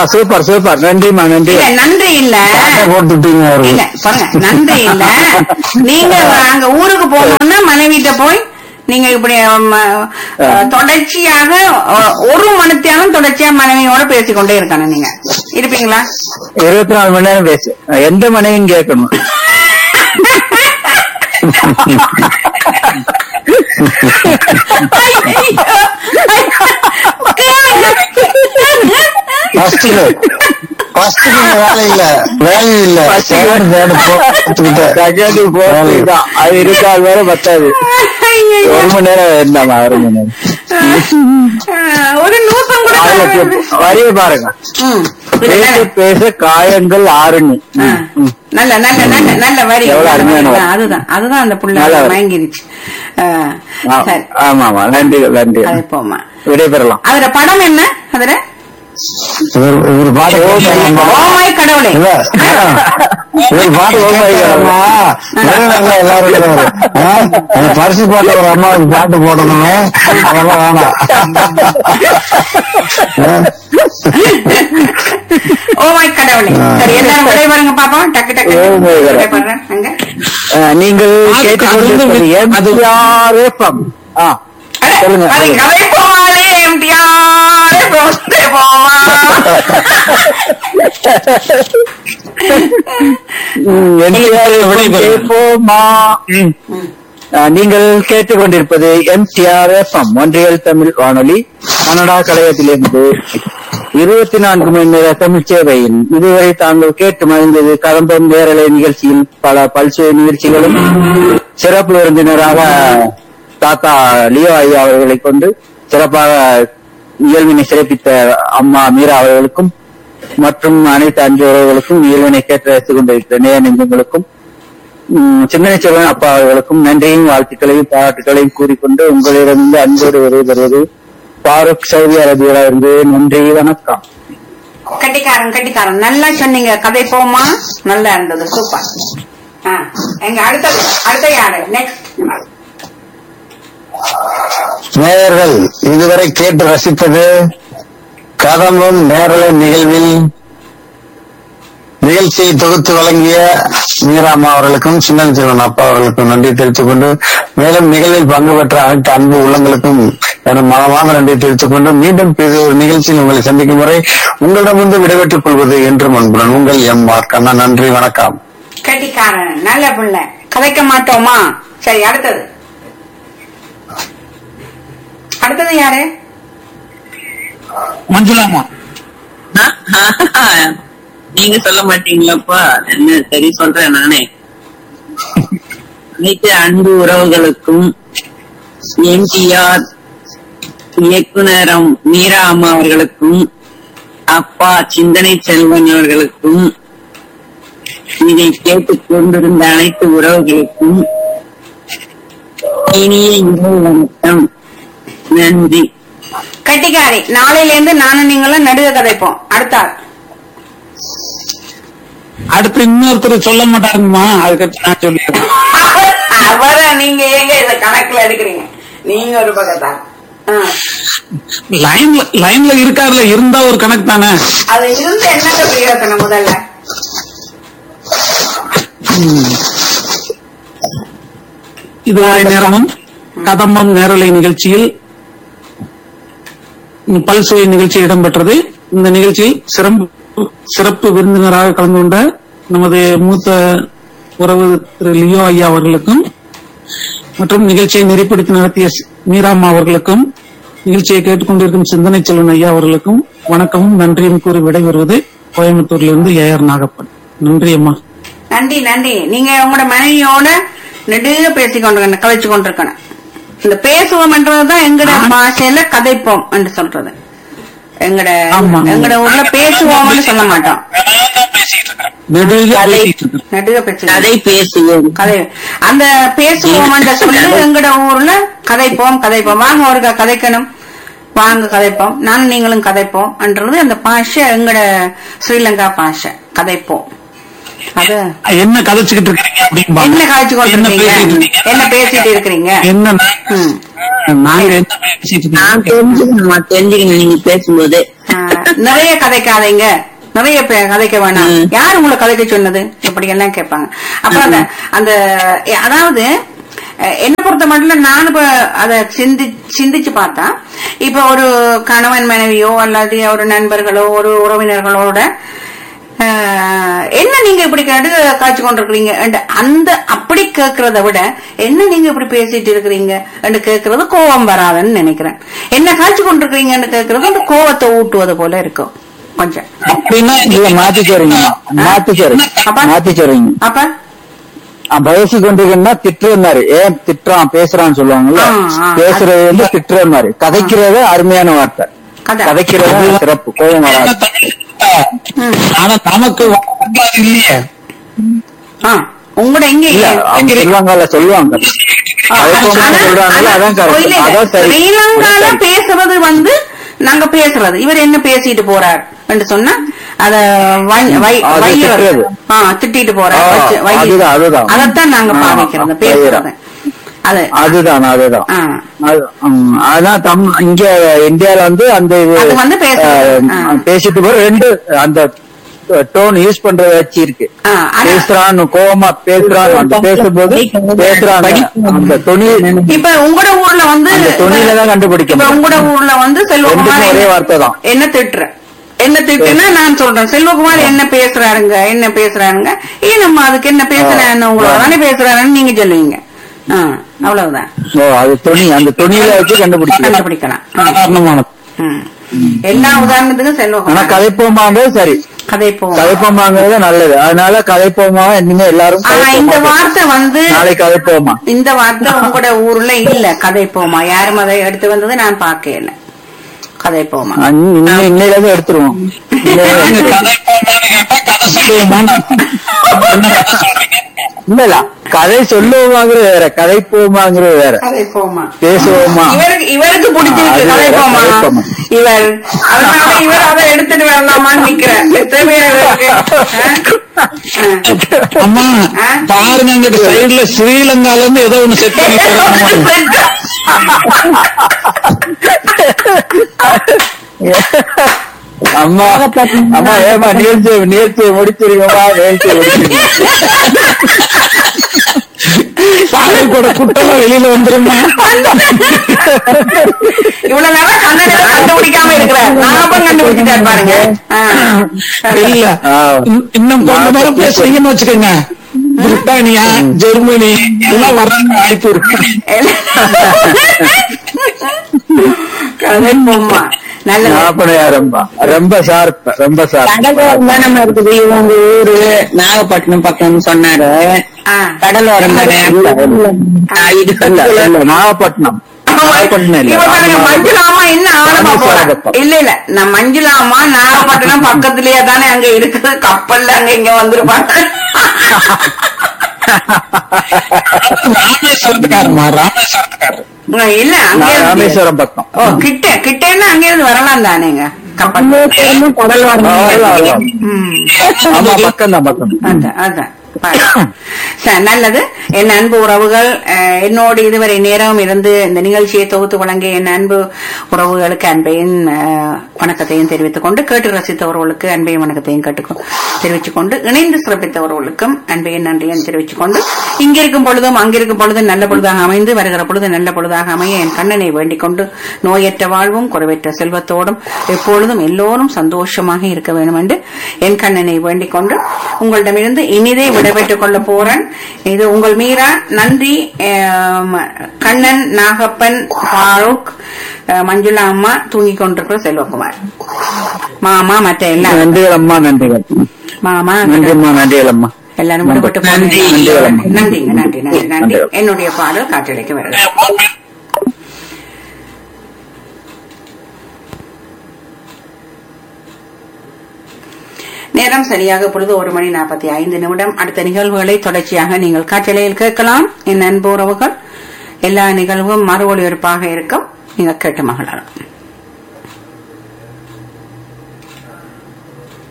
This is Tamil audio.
சூப்பர் சூப்பர் நன்றிமா நன்றி இல்ல நன்றி இல்ல பாட்டை போட்டுட்டீங்க இல்ல அவருக்கு பாருங்க நன்றி இல்ல நீங்க அங்க ஊருக்கு போகணும்னா மனைவிட்ட போய் நீங்க இப்படி ம், அஹ், தொடர்ச்சியாக அஹ், ஒரு மணித்தியாலும் தொடர்ச்சியா மனைவியோட பேசிக்கொண்டே இருக்கணும் நீங்க இருப்பீங்களா இருபத்தி நாலு மணி நேரம் பேசு எந்த மனைவியும் கேட்கணும் ஃபர்ஸ்ட் ஃபர்ஸ்ட் வேலை இல்ல வேலை இல்ல தேடு தேடு போட்டுக்கிட்டேன் செகண்ட் போட்டு தான் அது இருக்காது வேற பத்தாது ஒரு மணி நேரம் இருந்தாமா ஒரு மணி நேரம் அஹ், ஒரு நூத்தம் கூட அதுல தேவையில்லை. கே- வரிய பாருங்க ம். பேச பேச காயங்கள் ஆறுன்னு ஆ. நல்ல நல்ல நல்ல நல்ல வரி எவ்வளவு அருமையான வரி. அதுதான் அதுதான் அந்த புள்ள நல்ல வரி. மயங்கிருச்சு ஆ, ஆ- சரி ஆமா ஆமா நன்றி நன்றி அது போமா விடைபெறலாம் அதுல படம் என்ன அதுல இவர் இவர் பாட்டு கேட்கலாமா? ஓமாய் கடவுளே இல்ல இவர் பாட்டு கேட்கலாமா? வேணும்ல எல்லாரும் இருக்கிறாரு. ஆ? அந்த பரிசு பாட்டு ஒரு அம்மாவுக்கு பாட்டு போடணுமே அதெல்லாம் வேணாம் ஆ? ஓமாய் கடவுளே சரி எல்லாரும் விடைபெறுங்க பாப்போம் டக்கு டக்கு ஓ my God. விடைபெறேன் அங்க அஹ், நீங்கள் அது- கேட்டுக்கொண்டிருப்பது அது- எம்ஜிஆர் எஃப்எம் ஆ அட, சொல்லுங்க அது சொல்லுங்க. கதை போவாலே எம்டிஆர் போமா ம், எம்ஜிஆர் விடைபெறுங்க. கேட்போமா ம். அஹ், நீங்கள் கேட்டுக்கொண்டிருப்பது எம்டிஆர் எஃப்எம் ஒன்றியல் தமிழ் வானொலி கனடா கலையத்திலிருந்து இருபத்தி நான்கு மணி நேர தமிழ் சேவையில் இதுவரை தாங்கள் கேட்டு மகிழ்ந்தது கதம்பம் நேரலை நிகழ்ச்சியில் பல பல்சுவை நிகழ்ச்சிகளும் சிறப்பு விருந்தினராக தாத்தா லியோ ஐயா அவர்களை கொண்டு சிறப்பாக இயல்பினை சிறப்பித்த அம்மா மீரா அவர்களுக்கும் மற்றும் அனைத்து அஞ்சு உறவுகளுக்கும் இயல்பினை கேட்டு ரசித்துக் கொண்டிருக்கிற நேய நெஞ்சங்களுக்கும் உம், சிந்தனை செல்வன் அப்பா அவர்களுக்கும் நன்றியும் வாழ்த்துக்களையும் பாராட்டுகளையும் கூறிக்கொண்டு உங்களிடமிருந்து அன்போடு விடைபெறுவது பாரூக் சவுதி அரேபியாவிலிருந்து நன்றி வணக்கம் கட்டிக்காரன் கட்டிக்காரன் நல்லா சொன்னீங்க கதை போமா நல்லா இருந்தது சூப்பர் ஆ, எங்க அடுத்தது அடுத்த யாரு நெக்ஸ்ட் நேயர்கள் இதுவரை கேட்டு ரசித்தது கதம்பம் நேரலை நிகழ்வில் நிகழ்ச்சியை தொகுத்து வழங்கிய மீராமா அவர்களுக்கும் சின்னன் சிவன் அப்பா அவர்களுக்கும் நன்றி தெரிவித்துக் கொண்டு மேலும் நிகழ்வில் பங்கு பெற்ற அனைத்து அன்பு உள்ளங்களுக்கும் எனது மனமாக நன்றி தெரிவித்துக் கொண்டு மீண்டும் இது ஒரு நிகழ்ச்சியில் உங்களை சந்திக்கும் வரை உங்களிடமிருந்து விடைபெற்றுக் கொள்வது என்று அன்புடன் உங்கள் எம் ஆர் கண்ணா நன்றி வணக்கம் கட்டிக்காரன் நல்ல பிள்ளை கதைக்க மாட்டோமா சரி அடுத்தது அடுத்தது யாரு மஞ்சுளாமா நீங்க சொல்ல மாட்டீங்களாப்பா என்ன சரி சொல்றேன் நானே அனைத்து அன்பு உறவுகளுக்கும் எம்ஜிஆர் இயக்குனரம் மீரா அம்மா அவர்களுக்கும் அப்பா சிந்தனை செல்வன் அவர்களுக்கும் இதை கேட்டுக் கொண்டிருந்த அனைத்து உறவுகளுக்கும் இனிய இரவு வணக்கம் நன்றி கட்டிக்காரி நாளையில இருந்து நானும் நீங்களும் நடுக கதைப்போம் அடுத்தாள் அடுத்து இன்னொருத்தர் சொல்ல மாட்டாருங்கம்மா அதுக்கு நான் சொல்லிடுறேன் அவரை நீங்க ஏங்க இத கணக்குல எடுக்கிறீங்க நீங்க ஒரு பக்கத்தான் ஆ. லைன்ல லைன்ல இருக்காருல இருந்தா ஒரு கணக்கு தானே அது இருந்து என்னங்க பிரயோசனம் முதல்ல இதுவரை நேரமும் கதம்பம் நேரலை நிகழ்ச்சியில் ம், பல்சுவை நிகழ்ச்சி இடம்பெற்றது இந்த நிகழ்ச்சியில் சிறப்பு சிறப்பு விருந்தினராக கலந்து கொண்ட நமது மூத்த உறவு திரு லியோ ஐயா அவர்களுக்கும் மற்றும் நிகழ்ச்சியை நெறிப்படுத்தி நடத்திய ஸ்- மீராம்மா அவர்களுக்கும் நிகழ்ச்சியை கேட்டுக்கொண்டிருக்கும் சிந்தனை செல்வன் ஐயா அவர்களுக்கும் வணக்கமும் நன்றியும் கூறி விடைபெறுவது கோயம்புத்தூரிலிருந்து ஏ ஆர் நாகப்பன் நன்றி அம்மா நன்றி நன்றி நீங்க உங்களோட மனைவியோட நெடுக பேசி கொண்டு கதைச்சு கொண்டிருக்கணும் இந்த பேசுவோம்ன்றதுதான் எங்கட பாஷையில கதைப்போம் என்று சொல்றது எங்கட ஆமா. எங்கட ஊர்ல பேசுவோம்னு சொல்ல மாட்டோம் நெடுக கதை- பேசிட்டு இருக்கேன். நெடுக பேச்சு கதை பேசுவோம் கதை அந்த பேசுவோம் சொல்லி எங்கட ஊர்ல கதைப்போம் கதைப்போம் வாங்க ஒரு கதைக்கணும் வாங்க கதைப்போம் நானும் நீங்களும் கதைப்போம் என்றது அந்த பாஷை எங்கட ஸ்ரீலங்கா பாஷை கதைப்போம் அது என்ன கதைச்சுக்கிட்டு இருக்கீங்க அப்படிம்பாங்க. என்ன காய்ச்சி என்ன கொண்டிருக்கீங்க பேசிட்டு இருக்கீங்க? என்ன பேசிட்டு இருக்கிறீங்க என்ன ம். நாங்க என்ன பேசிட்டு நான் இருக்கோம் தெரிஞ்சுக்கணுமா தெரிஞ்சுக்கணும் நீங்க பேசும்போது ஆஹ், நிறைய கதைக்காதீங்க நிறைய பே- கதைக்க வேணாம் யார் உங்களை கதைக்க சொன்னது இப்படி எல்லாம் கேட்பாங்க அப்புறம் அந்த அந்த எ- அதாவது அஹ், என்ன பொறுத்த மட்டும் நான் இப்ப அத சிந்தி சிந்திச்சு பார்த்தா இப்ப ஒரு கணவன் மனைவியோ அல்லது ஒரு நண்பர்களோ ஒரு உறவினர்களோட ஆஹ், என்ன நீங்க இப்படி கேட்டு காய்ச்சி கொண்டிருக்கிறீங்க and அந்த அப்படி கேட்கறத விட என்ன நீங்க இப்படி பேசிட்டு இருக்கிறீங்க என்று கேட்கறது கோபம் வராதுன்னு நினைக்கிறேன் என்ன காய்ச்சி கொண்டிருக்கிறீங்கன்னு கேட்கறது அந்த கோவத்தை ஊட்டுவது போல இருக்கும் கொஞ்சம் அப்படின்னா இல்ல மாத்தி சொல்றீங்க மாத்தி சொல்றீங்க அப்பா? மாத்தி சொல்றீங்க அப்ப பேசி கொண்டிருக்கா திட்டுற மாதிரி ஏன் திட்டுறான் பேசுறான்னு சொல்லுவாங்கல்ல ஆ, ஆ. பேசுறது வந்து திட்டுற மாதிரி கதைக்கிறது அருமையான வார்த்தை கதை. கதைக்கிறது சிறப்பு கோபம் வராது ஆனா நமக்கு வரலாறு இல்லையே ஆ, உங்களோட இங்க இல்ல அவங்க சொல்லுவாங்கல்ல சொல்லுவாங்க ஆ, கதைப்போம் ஆனா- சொல்றாங்கல்ல அதான் ஆனா- இல்ல, கரெக்ட் இல்ல. அதான் சரி ஸ்ரீலங்கால பேசுறது வந்து நாங்க பேசுறது இவர் என்ன பேசிட்டு போறார் என்று சொன்னா அத வை- வை- அது வையிறது. திட்டுறது. ஆ, திட்டிட்டு போறார் ஆ, வச்சு- வை- அதுதான், அதுதான். அதைத்தான் நாங்க ஆ, பாவிக்கிறது ஆ, பேசுறது அது அதுதான் அதுதான் ஆ. அது, ம், அதான் தம் இங்க இந்தியால வந்து அந்த இது, அது வந்து பேசுறது. ஆ, ஆ. பேசிட்டு போற ரெண்டு அந்த டோன் யூஸ் பண்றத வச்சு இருக்கு ஆ, ஆனா- பேசுறான்னு கோவமா பேசுறான்னு அந்த பேசும்போது பேசுறாங்க அந்த துணி இப்ப உங்களோட ஊர்ல வந்து அந்த துணியில தான் கண்டுபிடிக்க இப்ப முடியும். உங்களோட ஊர்ல வந்து செல்வகுமார் ரெண்டுக்கும் ஒரே என்ன- வார்த்தை தான். என்ன திட்டுற என்ன திட்டுனா நான் சொல்றேன் செல்வகுமார் என்ன பேசுறாருங்க என்ன பேசுறாருங்க ஏன் நம்ம அதுக்கு என்ன பேசுறாருன்னு உங்களோட தானே பேசுறாருன்னு நீங்க சொல்லுவீங்க ஆ, அவ்வளவுதான் ஓ அது துணி அந்த துணியில வச்சு கண்டுபிடிக்கலாம் கண்டுபிடிக்கலாம் ஆ. சாதாரணமானது ம். எல்லா உதாரணத்துக்கும் ஆனா செல்வகுமார் கதைப்போமாங்கிறது சரி கதை போவோம் கதைப்போமாங்கிறது நல்லது அதனால கதைப்போமா இனிமே எல்லாரும் ஆனா இந்த கதைப்போமா வார்த்தை வந்து நாளைக்கு கதைப்போமா இந்த வார்த்தை உங்களோட ஊர்ல இல்ல கதை போமா யாரும் அதை எடுத்து வந்தது நான் பார்க்கல கதை போமா இன்னையில இருந்து எடுத்துருவோம் இன்னையில இருந்து கதை போமான்னு கேட்டா கதை சொல்லுவோமான்னு என்ன கதை சொல்றீங்க இல்ல இல்ல கதை சொல்லுவோமாங்கிறது வேற கதை போமாங்கிறது வேற கதை போமா பேசுவோமா இவருக்கு இவருக்கு பிடிச்சிருக்கு அது கதை போமா கதை போமா. இவர் அதனால இவர் அதை எடுத்துட்டு வரலாமான்னு நிக்கிறேன் தேவையான இவருக்கு. ஆ? ஆ. அம்மா ஆ? பாருங்க அங்கிட்டு சைடுல ஸ்ரீலங்கால இருந்து ஏதோ ஒண்ணு செட் பண்ணி தராங்க. அம்மா அம்மா ஏமா நிகழ்ச்சி நிகழ்ச்சியை முடிச்சிருக்கோமா நிகழ்ச்சியை முடிச்சிருக்கோம் சாமி கூட குட்டெல்லாம் வெளியில வந்துருமா இவ்வளவு நேரம் கண்ணனை கண்டுபிடிக்காம இருக்கிறார் நாகப்பன் கண்டுபிடிச்சிட்டாரு பாருங்க ஆ. இல்ல ஆ. இன்- இன்னும் கொஞ்ச நேரம் பேசுறீங்கன்னு வச்சுக்கோங்க பிரிட்டானியா ஜெர்மனி இதெல்லாம் வர்றாங்க வாய்ப்பு இருக்கு கதை போமா நல்லது நாகப்படையா ரொம்ப ரொம்ப ஷார்ப் ரொம்ப ஷார்ப் கடலோரம் தானே இருக்குது இவங்க ஊரு நாகப்பட்டினம் பக்கம்னு சொன்னாரு ஆ. கடலோரம் தானே ஆ, இது இல்ல இல்ல நாகப்பட்டினம் நாகப்பட்டினம் இல்ல இவ பாருங்க, மஞ்சுளாமா என்ன ஆழமா போறா ராமேஸ்வரம். இல்ல இல்ல நான் மஞ்சுளாமா நாகப்பட்டினம் பக்கத்திலேயே தானே அங்க இருக்குது கப்பல்ல அங்க இங்க வந்திருப்பாங்க ராமேஸ்வரத்துக்காரமா ராமேஸ்வரத்துக்காரர் ஆ, இல்ல அங்கே நான் இருந்து- ராமேஸ்வரம் பக்கம் ஓ கிட்ட கிட்டன்னா அங்க இருந்து வரலாம் தானேங்க கப்பல் கடலோரம் ஆ, வரலாம், வரலாம். ம். ஆமா பக்கம் தான் பக்கம் அதான் அதான் பாரு. சரி, நல்லது என் அன்பு உறவுகள் அஹ், என்னோடு இதுவரை நேரம் இருந்து இந்த நிகழ்ச்சியை தொகுத்து வழங்கிய என் அன்பு உறவுகளுக்கு அன்பையும் அஹ், வணக்கத்தையும் தெரிவித்துக் கொண்டு கேட்டு ரசித்தவர்களுக்கு அன்பையும் வணக்கத்தையும் கேட்டு தெரிவித்துக் கொண்டு இணைந்து சிறப்பித்தவர்களுக்கும் அன்பையும் நன்றியும் தெரிவித்துக் கொண்டு இங்கிருக்கும் பொழுதும் அங்கிருக்கும் பொழுதும் நல்ல பொழுதாக அமைந்து வருகிற பொழுது நல்ல பொழுதாக அமைய என் கண்ணனை வேண்டிக் கொண்டு நோயற்ற வாழ்வும் குறைவற்ற செல்வத்தோடும் எப்பொழுதும் எல்லோரும் சந்தோஷமாக இருக்க வேண்டும் என்று என் கண்ணனை வேண்டிக் கொண்டு உங்களிடமிருந்து இனிதே விடைபெற்றுக் கொள்ள போறேன் இது உங்கள் மீரா நன்றி ஆம், கண்ணன் நாகப்பன் ஃபாரூக் அஹ், மஞ்சுளா அம்மா தூங்கிக் கொண்டிருக்கிற செல்வகுமார் மாமா மற்ற எல்லாம் நன்றிகள் அம்மா நன்றிகள் மாமா நன்றிம்மா நன்றிகள் அம்மா எல்லாரும் விடுபட்டு போனீங்க. நன்றி, நன்றிகள் அம்மா. நன்றிங்க நன்றி நன்றி நன்றி நன்றிகள். என்னுடைய பாடல் காற்றலைக்கு வருது நேரம் சரியாக பொழுது ஒரு மணி நாற்பத்தி ஐந்து நிமிடம் அடுத்த நிகழ்வுகளை தொடர்ச்சியாக நீங்கள் காற்றலையில் கேட்கலாம் என் அன்பு உறவுகள் எல்லா நிகழ்வும் மறு ஒளிபரப்பாக இருக்கும் நீங்க கேட்டு மகிழலாம்